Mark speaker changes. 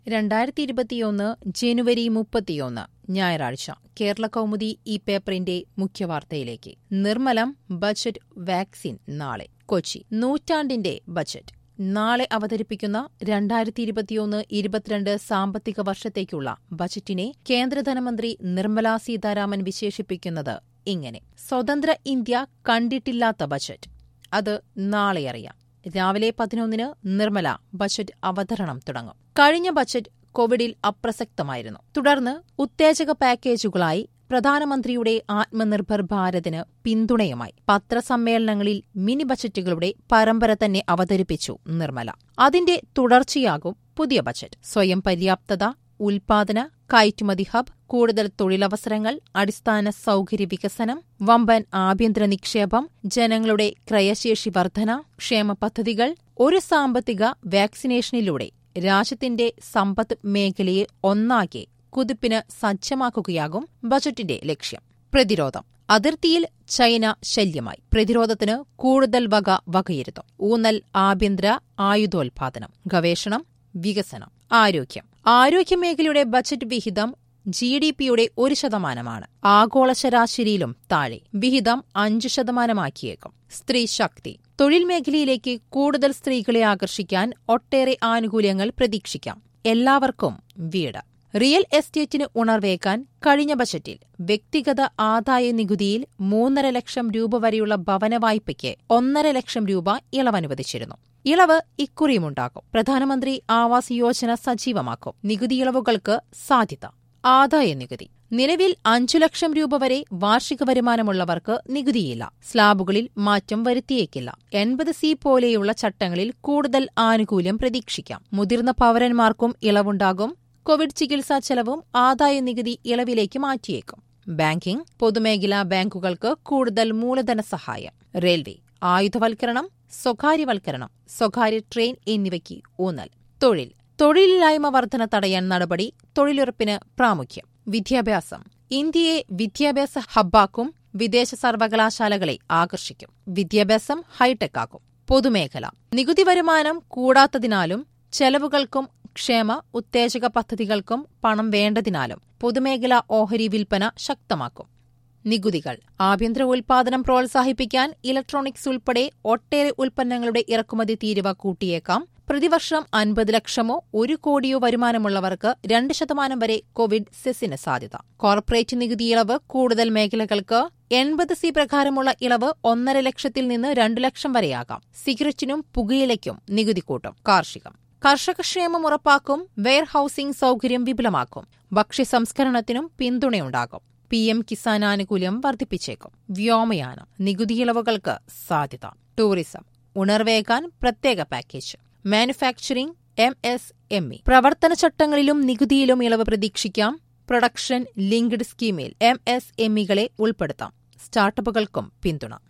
Speaker 1: രണ്ടായിരത്തി ഇരുപത്തിയൊന്ന് ജനുവരി മുപ്പത്തിയൊന്ന് ഞായറാഴ്ച കേരള കൗമുദി ഈ പേപ്പറിന്റെ മുഖ്യവാർത്തയിലേക്ക് നിർമ്മലം ബജറ്റ് വാക്സിൻ നാളെ കൊച്ചി നൂറ്റാണ്ടിന്റെ ബജറ്റ് നാളെ അവതരിപ്പിക്കുന്ന രണ്ടായിരത്തി ഇരുപത്തിയൊന്ന് ഇരുപത്തിരണ്ട് സാമ്പത്തിക വർഷത്തേക്കുള്ള ബജറ്റിനെ കേന്ദ്ര ധനമന്ത്രി നിർമ്മല സീതാരാമൻ വിശേഷിപ്പിക്കുന്നത് ഇങ്ങനെ സ്വതന്ത്ര ഇന്ത്യ കണ്ടിട്ടില്ലാത്ത ബജറ്റ് അത് നാളെ അറിയാം രാവിലെ പതിനൊന്നിന് നിർമ്മല ബജറ്റ് അവതരണം തുടങ്ങും കഴിഞ്ഞ ബജറ്റ് കോവിഡിൽ അപ്രസക്തമായിരുന്നു തുടർന്ന് ഉത്തേജക പാക്കേജുകളായി പ്രധാനമന്ത്രിയുടെ ആത്മനിർഭർ ഭാരതിന് പിന്തുണയുമായി പത്രസമ്മേളനങ്ങളിൽ മിനി ബജറ്റുകളുടെ പരമ്പര തന്നെ അവതരിപ്പിച്ചു നിർമ്മല അതിന്റെ തുടർച്ചയാകും പുതിയ ബജറ്റ് സ്വയം പര്യാപ്തത ഉൽപാദന കയറ്റുമതി ഹബ് കൂടുതൽ തൊഴിലവസരങ്ങൾ അടിസ്ഥാന സൗകര്യ വികസനം വമ്പൻ ആഭ്യന്തര നിക്ഷേപം ജനങ്ങളുടെ ക്രയശേഷി വർധന ക്ഷേമ പദ്ധതികൾ ഒരു സാമ്പത്തിക വാക്സിനേഷനിലൂടെ രാജ്യത്തിന്റെ സമ്പദ് മേഖലയെ ഒന്നാകെ കുതിപ്പിന് സജ്ജമാക്കുകയാകും ബജറ്റിന്റെ ലക്ഷ്യം പ്രതിരോധം അതിർത്തിയിൽ ചൈന ശല്യമായി പ്രതിരോധത്തിന് കൂടുതൽ വക വകയിരുത്തും ഊന്നൽ ആഭ്യന്തര ആയുധോൽപാദനം ഗവേഷണം വികസനം ആരോഗ്യം ആരോഗ്യമേഖലയുടെ ബജറ്റ് വിഹിതം ജി ഡി പിയുടെ ഒരു ശതമാനമാണ് ആഗോള ശരാശരിയിലും താഴെ വിഹിതം അഞ്ച് ശതമാനമാക്കിയേക്കും സ്ത്രീ ശക്തി തൊഴിൽ മേഖലയിലേക്ക് കൂടുതൽ സ്ത്രീകളെ ആകർഷിക്കാൻ ഒട്ടേറെ ആനുകൂല്യങ്ങൾ പ്രതീക്ഷിക്കാം എല്ലാവർക്കും വീട് റിയൽ എസ്റ്റേറ്റിന് ഉണർവേക്കാൻ കഴിഞ്ഞ ബജറ്റിൽ വ്യക്തിഗത ആദായ നികുതിയിൽ മൂന്നര ലക്ഷം രൂപ വരെയുള്ള ഭവന വായ്പയ്ക്ക് ഒന്നര ലക്ഷം രൂപ ഇളവനുവദിച്ചിരുന്നു ഇളവ് ഇക്കുറിയുമുണ്ടാകും പ്രധാനമന്ത്രി ആവാസ് യോജന സജീവമാക്കും നികുതി ഇളവുകൾക്ക് സാധ്യത ആദായ നികുതി നിലവിൽ അഞ്ചു ലക്ഷം രൂപ വരെ വാർഷിക വരുമാനമുള്ളവർക്ക് നികുതിയില്ല സ്ലാബുകളിൽ മാറ്റം വരുത്തിയേക്കില്ല എൺപത് സി പോലെയുള്ള ചട്ടങ്ങളിൽ കൂടുതൽ ആനുകൂല്യം പ്രതീക്ഷിക്കാം മുതിർന്ന പൗരന്മാർക്കും ഇളവുണ്ടാകും കോവിഡ് ചികിത്സാ ചെലവും ആദായ നികുതി ഇളവിലേക്ക് മാറ്റിയേക്കും ബാങ്കിംഗ് പൊതുമേഖലാ ബാങ്കുകൾക്ക് കൂടുതൽ മൂലധന സഹായം റെയിൽവേ ആയുധവൽക്കരണം സ്വകാര്യവൽക്കരണം സ്വകാര്യ ട്രെയിൻ എന്നിവയ്ക്ക് ഊന്നൽ തൊഴിൽ തൊഴിലില്ലായ്മ വർധന തടയാൻ നടപടി തൊഴിലുറപ്പിന് പ്രാമുഖ്യം വിദ്യാഭ്യാസം ഇന്ത്യയെ വിദ്യാഭ്യാസ ഹബ്ബാക്കും വിദേശ സർവകലാശാലകളെ ആകർഷിക്കും വിദ്യാഭ്യാസം ഹൈടെക് ആക്കും പൊതുമേഖല നികുതി വരുമാനം കൂടാത്തതിനാലും ചെലവുകൾക്കും ക്ഷേമ ഉത്തേജക പദ്ധതികൾക്കും പണം വേണ്ടതിനാലും പൊതുമേഖലാ ഓഹരി വിൽപ്പന ശക്തമാക്കും നികുതികൾ ആഭ്യന്തര ഉൽപാദനം പ്രോത്സാഹിപ്പിക്കാൻ ഇലക്ട്രോണിക്സ് ഉൾപ്പെടെ ഒട്ടേറെ ഉൽപ്പന്നങ്ങളുടെ ഇറക്കുമതി തീരുവ കൂട്ടിയേക്കാം പ്രതിവർഷം അൻപത് ലക്ഷമോ ഒരു കോടിയോ വരുമാനമുള്ളവർക്ക് രണ്ട് ശതമാനം വരെ കോവിഡ് സെസിന് സാധ്യത കോർപ്പറേറ്റ് നികുതി ഇളവ് കൂടുതൽ മേഖലകൾക്ക് എൺപത് സി പ്രകാരമുള്ള ഇളവ് ഒന്നര ലക്ഷത്തിൽ നിന്ന് രണ്ടു ലക്ഷം വരെയാകാം സിഗരറ്റിനും പുകയിലയ്ക്കും നികുതി കൂട്ടും കാർഷികം കർഷകക്ഷേമം ഉറപ്പാക്കും വെയർ ഹൌസിംഗ് സൗകര്യം വിപുലമാക്കും ഭക്ഷ്യ സംസ്കരണത്തിനും പിന്തുണയുണ്ടാകും പി എം കിസാൻ ആനുകൂല്യം വർദ്ധിപ്പിച്ചേക്കും വ്യോമയാനം നികുതി ഇളവുകൾക്ക് സാധ്യത ടൂറിസം ഉണർവേകാൻ പ്രത്യേക package manufacturing M S M E പ്രവർത്തന ചട്ടങ്ങളിലും നികുതിയിലും ഇളവ് പ്രതീക്ഷിക്കാം പ്രൊഡക്ഷൻ ലിങ്ക്ഡ് സ്കീമിൽ എം എസ് എം ഇകളെ ഉൾപ്പെടുത്താം സ്റ്റാർട്ടപ്പുകൾക്കും പിന്തുണ